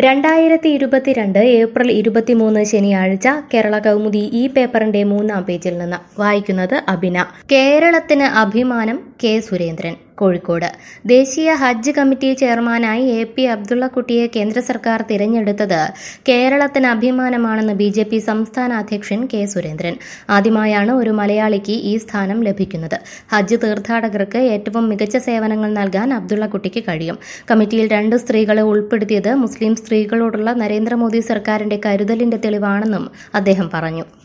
രണ്ടായിരത്തി ഇരുപത്തിരണ്ട് ഏപ്രിൽ ഇരുപത്തിമൂന്ന് ശനിയാഴ്ച കേരള കൗമുദി ഈ പേപ്പറിന്റെ മൂന്നാം പേജിൽ നിന്ന് വായിക്കുന്നത് അഭിന കേരളത്തിന് അഭിമാനം കെ സുരേന്ദ്രൻ കോഴിക്കോട് ദേശീയ ഹജ്ജ് കമ്മിറ്റി ചെയർമാനായി എ പി അബ്ദുള്ളക്കുട്ടിയെ കേന്ദ്ര സർക്കാർ തിരഞ്ഞെടുത്തത് കേരളത്തിന് അഭിമാനമാണെന്ന് ബി ജെ പി സംസ്ഥാന അധ്യക്ഷൻ കെ സുരേന്ദ്രൻ ആദ്യമായാണ് ഒരു മലയാളിക്ക് ഈ സ്ഥാനം ലഭിക്കുന്നത് ഹജ്ജ് തീർത്ഥാടകർക്ക് ഏറ്റവും മികച്ച സേവനങ്ങൾ നൽകാൻ അബ്ദുള്ളക്കുട്ടിക്ക് കഴിയും കമ്മിറ്റിയിൽ രണ്ട് സ്ത്രീകളെ ഉൾപ്പെടുത്തിയത് മുസ്ലിം സ്ത്രീകളോടുള്ള നരേന്ദ്രമോദി സർക്കാരിന്റെ കരുതലിന്റെ തെളിവാണെന്നും അദ്ദേഹം പറഞ്ഞു